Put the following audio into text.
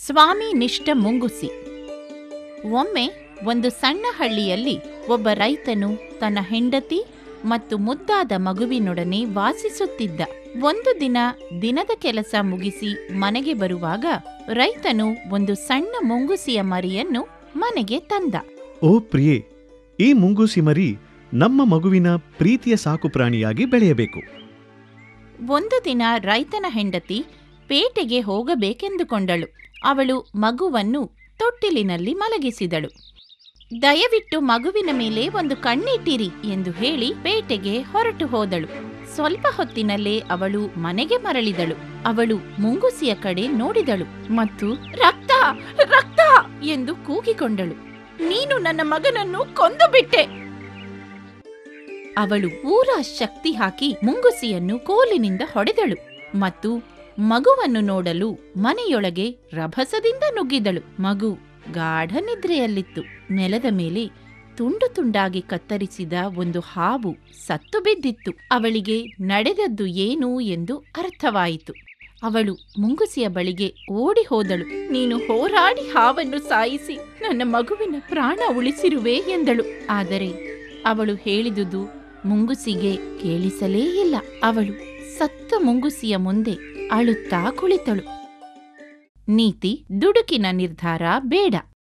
ಸ್ವಾಮಿ ನಿಷ್ಠ ಮುಂಗುಸಿ ಒಮ್ಮೆ ಒಂದು ಸಣ್ಣ ಹಳ್ಳಿಯಲ್ಲಿ ಒಬ್ಬ ರೈತನು ತನ್ನ ಹೆಂಡತಿ ಮತ್ತು ಮುದ್ದಾದ ಮಗುವಿನೊಡನೆ ವಾಸಿಸುತ್ತಿದ್ದ ಒಂದು ದಿನ ದಿನದ ಕೆಲಸ ಮುಗಿಸಿ ಮನೆಗೆ ಬರುವಾಗ ರೈತನು ಒಂದು ಸಣ್ಣ ಮುಂಗುಸಿಯ ಮರಿಯನ್ನು ಮನೆಗೆ ತಂದ ಓ ಪ್ರಿಯೆ ಈ ಮುಂಗೂಸಿ ಮರಿ ನಮ್ಮ ಮಗುವಿನ ಪ್ರೀತಿಯ ಸಾಕುಪ್ರಾಣಿಯಾಗಿ ಬೆಳೆಯಬೇಕು ಒಂದು ದಿನ ರೈತನ ಹೆಂಡತಿ ಪೇಟೆಗೆ ಹೋಗಬೇಕೆಂದುಕೊಂಡಳು ಅವಳು ಮಗುವನ್ನು ತೊಟ್ಟಿಲಿನಲ್ಲಿ ಮಲಗಿಸಿದಳು ದಯವಿಟ್ಟು ಮಗುವಿನ ಮೇಲೆ ಒಂದು ಕಣ್ಣಿಟ್ಟಿರಿ ಎಂದು ಹೇಳಿ ಪೇಟೆಗೆ ಹೊರಟು ಹೋದಳು ಸ್ವಲ್ಪ ಹೊತ್ತಿನಲ್ಲೇ ಅವಳು ಮನೆಗೆ ಮರಳಿದಳು ಅವಳು ಮುಂಗುಸಿಯ ಕಡೆ ನೋಡಿದಳು ಮತ್ತು ರಕ್ತ ರಕ್ತ ಎಂದು ಕೂಗಿಕೊಂಡಳು ನೀನು ನನ್ನ ಮಗನನ್ನು ಕೊಂದು ಬಿಟ್ಟೆ ಅವಳು ಊರ ಶಕ್ತಿ ಹಾಕಿ ಮುಂಗುಸಿಯನ್ನು ಕೋಲಿನಿಂದ ಹೊಡೆದಳು ಮತ್ತು ಮಗುವನ್ನು ನೋಡಲು ಮನೆಯೊಳಗೆ ರಭಸದಿಂದ ನುಗ್ಗಿದಳು ಮಗು ಗಾಢ ನಿದ್ರೆಯಲ್ಲಿತ್ತು ನೆಲದ ಮೇಲೆ ತುಂಡು ತುಂಡಾಗಿ ಕತ್ತರಿಸಿದ ಒಂದು ಹಾವು ಸತ್ತು ಬಿದ್ದಿತ್ತು ಅವಳಿಗೆ ನಡೆದದ್ದು ಏನು ಎಂದು ಅರ್ಥವಾಯಿತು ಅವಳು ಮುಂಗುಸಿಯ ಬಳಿಗೆ ಓಡಿ ಹೋದಳು ನೀನು ಹೋರಾಡಿ ಹಾವನ್ನು ಸಾಯಿಸಿ ನನ್ನ ಮಗುವಿನ ಪ್ರಾಣ ಉಳಿಸಿರುವೆ ಎಂದಳು ಆದರೆ ಅವಳು ಹೇಳಿದುದು ಮುಂಗುಸಿಗೆ ಕೇಳಿಸಲೇ ಇಲ್ಲ ಅವಳು ಸತ್ತ ಮುಂಗುಸಿಯ ಮುಂದೆ ಅಳುತ್ತಾ ಕುಳಿತಳು ನೀತಿ ದುಡುಕಿನ ನಿರ್ಧಾರ ಬೇಡ